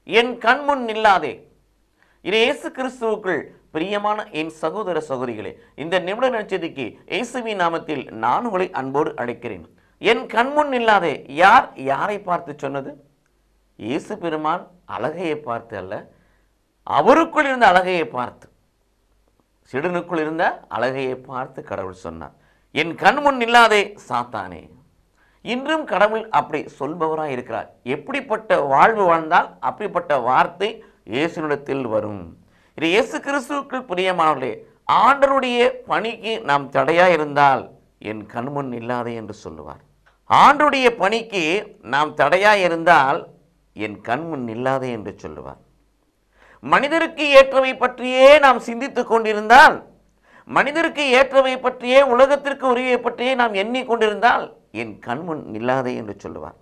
என் கண்முன் நில்லாதே இது இயேசு கிறிஸ்துவுக்குள் பிரியமான என் சகோதர சகோதரிகளே இந்த நிமிட நட்சத்திக்கு இயேசுவின் நாமத்தில் நான் உங்களை அன்போடு அழைக்கிறேன் என் கண்முன் இல்லாதே யார் யாரை பார்த்து சொன்னது இயேசு பெருமான் அழகையை பார்த்து அல்ல அவருக்குள் இருந்த அழகையை பார்த்து சிடுனுக்குள் இருந்த அழகையை பார்த்து கடவுள் சொன்னார் என் கண்முன் இல்லாதே சாத்தானே இன்றும் கடவுள் அப்படி சொல்பவராய் இருக்கிறார் எப்படிப்பட்ட வாழ்வு வாழ்ந்தால் அப்படிப்பட்ட வார்த்தை இயேசுனிடத்தில் வரும் இது இயேசு கிறிஸ்துவுக்குள் பிரியமானவர்களே ஆண்டருடைய பணிக்கு நாம் தடையா இருந்தால் என் கண்முன் இல்லாதே என்று சொல்லுவார் ஆண்டருடைய பணிக்கு நாம் தடையா இருந்தால் என் கண்முன் இல்லாதே என்று சொல்லுவார் மனிதருக்கு ஏற்றவை பற்றியே நாம் சிந்தித்துக் கொண்டிருந்தால் மனிதருக்கு ஏற்றவை பற்றியே உலகத்திற்கு உரியவை பற்றியே நாம் எண்ணிக்கொண்டிருந்தால் என் கண்முன் நில்லாதே என்று சொல்லுவார்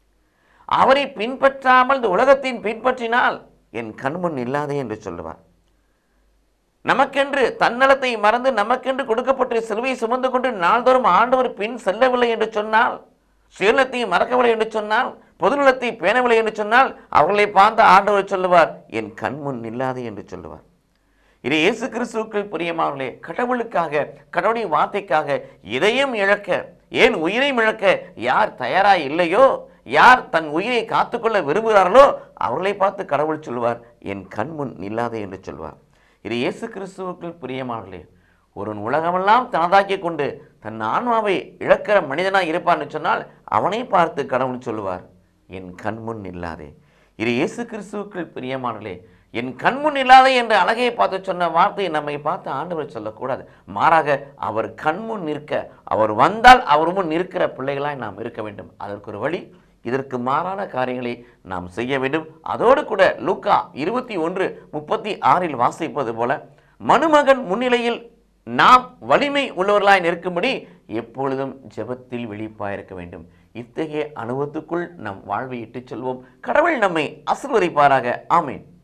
அவரை பின்பற்றாமல் இந்த உலகத்தின் பின்பற்றினால் என் கண்முன் இல்லாதே என்று சொல்லுவார் நமக்கென்று தன்னலத்தை மறந்து நமக்கென்று கொடுக்கப்பட்ட சிலுவை சுமந்து கொண்டு நாள்தோறும் ஆண்டவர் பின் செல்லவில்லை என்று சொன்னால் சுயநலத்தை மறக்கவில்லை என்று சொன்னால் பொதுநலத்தை பேணவில்லை என்று சொன்னால் அவர்களை பார்த்து ஆண்டவர் சொல்லுவார் என் கண்முன் நில்லாதே என்று சொல்லுவார் இது இயேசு கிறிஸ்துவுக்குள் பிரியமானவர்களே கடவுளுக்காக கடவுளுடைய வார்த்தைக்காக இதையும் இழக்க ஏன் உயிரையும் இழக்க யார் தயாராய் இல்லையோ யார் தன் உயிரை காத்துக்கொள்ள விரும்புகிறார்களோ அவர்களை பார்த்து கடவுள் சொல்வார் என் கண்முன் நில்லாதே என்று சொல்வார் இது இயேசு கிறிஸ்துவுக்குள் பிரியமானவர்களே ஒருவன் உலகமெல்லாம் தனதாக்கி கொண்டு தன் ஆன்மாவை இழக்கிற மனிதனாக இருப்பான்னு சொன்னால் அவனை பார்த்து கடவுள் சொல்லுவார் என் கண்முன் இல்லாதே இது இயேசு கிறிஸ்துவுக்குள் பிரியமானவர்களே என் கண்முன் இல்லாதே என்ற அழகையை பார்த்து சொன்ன வார்த்தையை நம்மை பார்த்து ஆண்டவர் சொல்லக்கூடாது மாறாக அவர் கண்முன் நிற்க அவர் வந்தால் அவர் முன் நிற்கிற பிள்ளைகளாய் நாம் இருக்க வேண்டும் அதற்கு ஒரு வழி இதற்கு மாறான காரியங்களை நாம் செய்ய வேண்டும் அதோடு கூட லூக்கா இருபத்தி ஒன்று முப்பத்தி ஆறில் வாசிப்பது போல மனுமகன் முன்னிலையில் நாம் வலிமை உள்ளவர்களாய் நிற்கும்படி எப்பொழுதும் ஜெபத்தில் விழிப்பாயிருக்க வேண்டும் இத்தகைய அனுபவத்துக்குள் நம் வாழ்வை இட்டுச் செல்வோம் கடவுள் நம்மை ஆசீர்வதிப்பாராக ஆமேன்